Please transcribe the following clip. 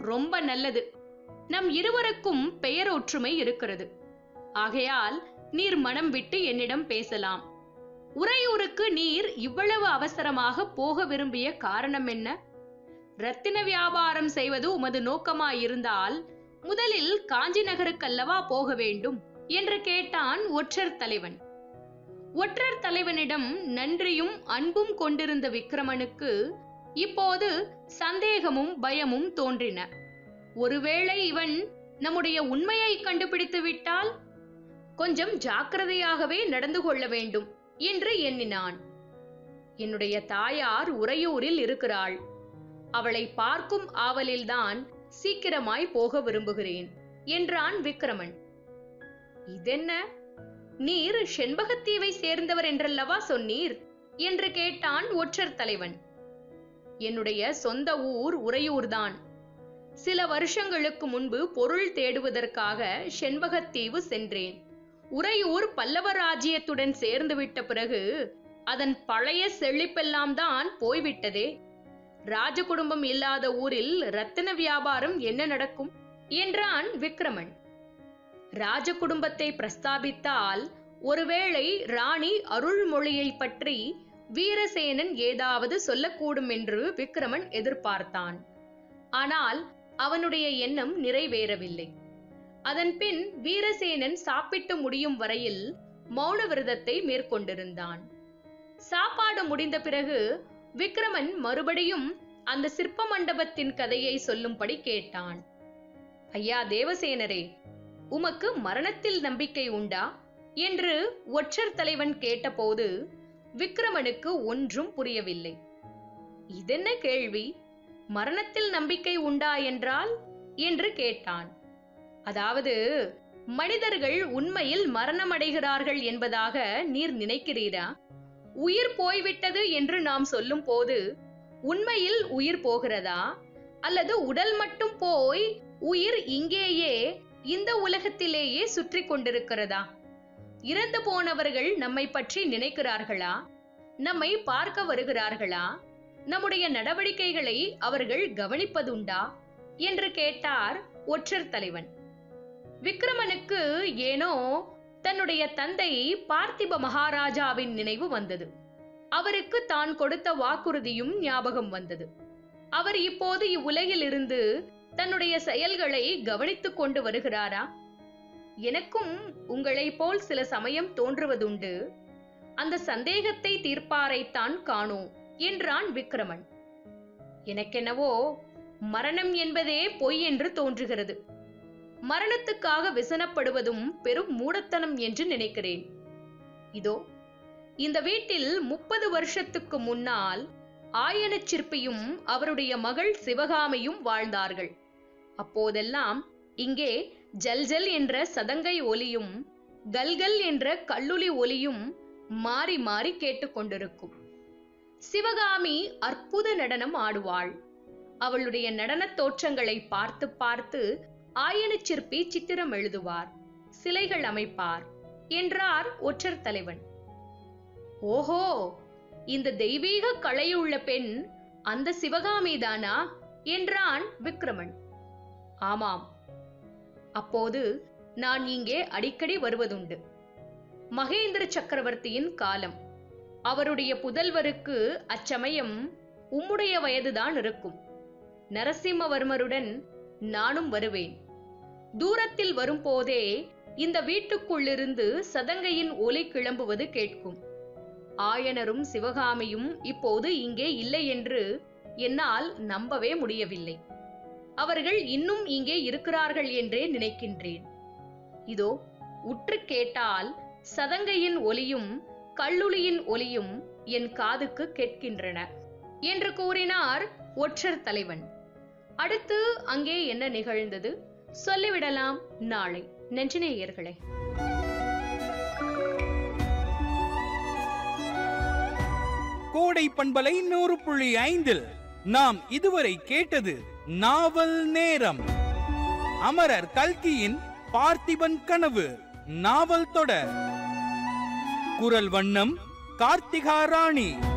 ரொம்ப நல்லது நம் இருவருக்கும் பெயர் ஒற்றுமை இருக்கிறது ஆகையால் நீர் மனம் விட்டு என்னிடம் பேசலாம் உறையூருக்கு நீர் இவ்வளவு அவசரமாக போக விரும்பிய காரணம் என்ன ரத்தின வியாபாரம் செய்வது உமது நோக்கமாயிருந்தால் முதலில் காஞ்சி நகருக்கல்லவா போக வேண்டும் என்று கேட்டான் ஒற்றர் தலைவன் ஒற்றர் தலைவனிடம் நன்றியும் அன்பும் கொண்டிருந்த விக்ரமனுக்கு இப்போது சந்தேகமும் பயமும் தோன்றின ஒருவேளை இவன் நம்முடைய உண்மையை கண்டுபிடித்து விட்டால் கொஞ்சம் ஜாக்கிரதையாகவே நடந்து கொள்ள வேண்டும் என்று எண்ணினான் என்னுடைய தாயார் உறையூரில் இருக்கிறாள் அவளை பார்க்கும் ஆவலில்தான் சீக்கிரமாய் போக விரும்புகிறேன் என்றான் விக்ரமன் இதென்ன நீர் செண்பகத்தீவை சேர்ந்தவர் என்றல்லவா சொன்னீர் என்று கேட்டான் ஒற்றர் தலைவன் என்னுடைய சொந்த ஊர் உறையூர்தான் சில வருஷங்களுக்கு முன்பு பொருள் தேடுவதற்காக செண்பகத்தீவு சென்றேன் உறையூர் பல்லவ ராஜ்யத்துடன் சேர்ந்துவிட்ட பிறகு அதன் பழைய செழிப்பெல்லாம் தான் போய்விட்டதே ராஜ குடும்பம் இல்லாத ஊரில் ரத்தின வியாபாரம் என்ன நடக்கும் என்றான் விக்ரமன் ராஜ குடும்பத்தை பிரஸ்தாபித்தால் ஒருவேளை ராணி அருள்மொழியை பற்றி வீரசேனன் ஏதாவது சொல்லக்கூடும் என்று விக்ரமன் எதிர்பார்த்தான் ஆனால் அவனுடைய எண்ணம் நிறைவேறவில்லை அதன்பின் வீரசேனன் சாப்பிட்டு முடியும் வரையில் மௌன விரதத்தை மேற்கொண்டிருந்தான் சாப்பாடு முடிந்த பிறகு விக்ரமன் மறுபடியும் அந்த சிற்ப மண்டபத்தின் கதையை சொல்லும்படி கேட்டான் ஐயா தேவசேனரே உமக்கு மரணத்தில் நம்பிக்கை உண்டா என்று ஒற்றர் தலைவன் கேட்டபோது விக்ரமனுக்கு ஒன்றும் புரியவில்லை இதென்ன கேள்வி மரணத்தில் நம்பிக்கை உண்டா என்றால் என்று கேட்டான் அதாவது மனிதர்கள் உண்மையில் மரணமடைகிறார்கள் என்பதாக நீர் நினைக்கிறீரா உயிர் போய்விட்டது என்று நாம் சொல்லும் போது உண்மையில் உயிர் போகிறதா அல்லது உடல் மட்டும் போய் உயிர் இங்கேயே இந்த உலகத்திலேயே சுற்றி கொண்டிருக்கிறதா இறந்து போனவர்கள் நம்மை பற்றி நினைக்கிறார்களா நம்மை பார்க்க வருகிறார்களா நம்முடைய நடவடிக்கைகளை அவர்கள் கவனிப்பதுண்டா என்று கேட்டார் ஒற்றர் தலைவன் விக்ரமனுக்கு ஏனோ தன்னுடைய தந்தை பார்த்திப மகாராஜாவின் நினைவு வந்தது அவருக்கு தான் கொடுத்த வாக்குறுதியும் ஞாபகம் வந்தது அவர் இப்போது இவ்வுலகில் இருந்து தன்னுடைய செயல்களை கவனித்துக் கொண்டு வருகிறாரா எனக்கும் உங்களைப் போல் சில சமயம் தோன்றுவதுண்டு அந்த சந்தேகத்தை தீர்ப்பாரைத்தான் காணோம் என்றான் விக்ரமன் எனக்கென்னவோ மரணம் என்பதே பொய் என்று தோன்றுகிறது மரணத்துக்காக விசனப்படுவதும் பெரும் மூடத்தனம் என்று நினைக்கிறேன் இதோ இந்த வீட்டில் முப்பது வருஷத்துக்கு முன்னால் ஆயனச் சிற்பியும் அவருடைய மகள் சிவகாமியும் வாழ்ந்தார்கள் அப்போதெல்லாம் இங்கே ஜல்ஜல் என்ற சதங்கை ஒலியும் கல்கல் என்ற கல்லுளி ஒலியும் மாறி மாறி கேட்டுக்கொண்டிருக்கும் சிவகாமி அற்புத நடனம் ஆடுவாள் அவளுடைய நடனத் தோற்றங்களை பார்த்து பார்த்து ஆயனச் சிற்பி சித்திரம் எழுதுவார் சிலைகள் அமைப்பார் என்றார் ஒற்றர் தலைவன் ஓஹோ இந்த தெய்வீக கலையுள்ள பெண் அந்த சிவகாமிதானா என்றான் விக்ரமன் ஆமாம் அப்போது நான் இங்கே அடிக்கடி வருவதுண்டு மகேந்திர சக்கரவர்த்தியின் காலம் அவருடைய புதல்வருக்கு அச்சமயம் உம்முடைய வயதுதான் இருக்கும் நரசிம்மவர்மருடன் நானும் வருவேன் தூரத்தில் வரும்போதே இந்த வீட்டுக்குள்ளிருந்து சதங்கையின் ஒலி கிளம்புவது கேட்கும் ஆயனரும் சிவகாமியும் இப்போது இங்கே இல்லை என்று என்னால் நம்பவே முடியவில்லை அவர்கள் இன்னும் இங்கே இருக்கிறார்கள் என்றே நினைக்கின்றேன் இதோ உற்று கேட்டால் சதங்கையின் ஒலியும் கல்லுளியின் ஒலியும் என் காதுக்கு கேட்கின்றன என்று கூறினார் ஒற்றர் தலைவன் அடுத்து அங்கே என்ன நிகழ்ந்தது சொல்லிவிடலாம் நாளை நெஞ்சினேயர்களே கோடை பண்பலை நூறு புள்ளி ஐந்தில் நாம் இதுவரை கேட்டது நாவல் நேரம் அமரர் கல்கியின் பார்த்திபன் கனவு நாவல் தொடர் குரல் வண்ணம் கார்த்திகா ராணி